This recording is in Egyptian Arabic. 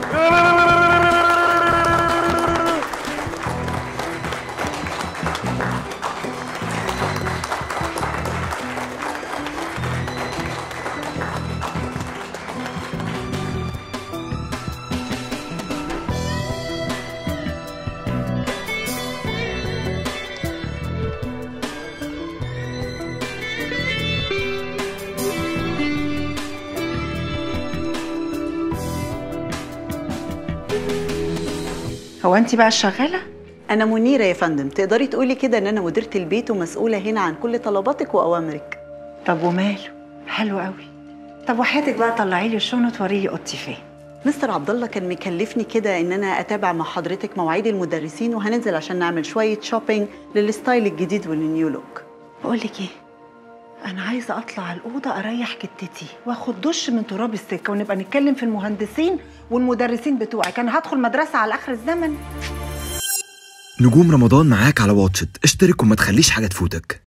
هو انت بقى الشغاله أنا منيرة يا فندم تقدري تقولي كده إن أنا مديرة البيت ومسؤولة هنا عن كل طلباتك وأوامرك طب وماله حلو قوي طب وحياتك بقى طلعي لي الشنط وري لي اوضتي فين مستر عبد الله كان مكلفني كده إن أنا أتابع مع حضرتك مواعيد المدرسين وهننزل عشان نعمل شوية شوبينج للستايل الجديد والنيو لوك بقول لك ايه انا عايزه اطلع الاوضه اريح جدتي واخد دش من تراب السكه ونبقى نتكلم في المهندسين والمدرسين بتوعك انا هدخل مدرسه على اخر الزمن نجوم رمضان معاك على واتشت اشترك وما تخليش حاجة تفوتك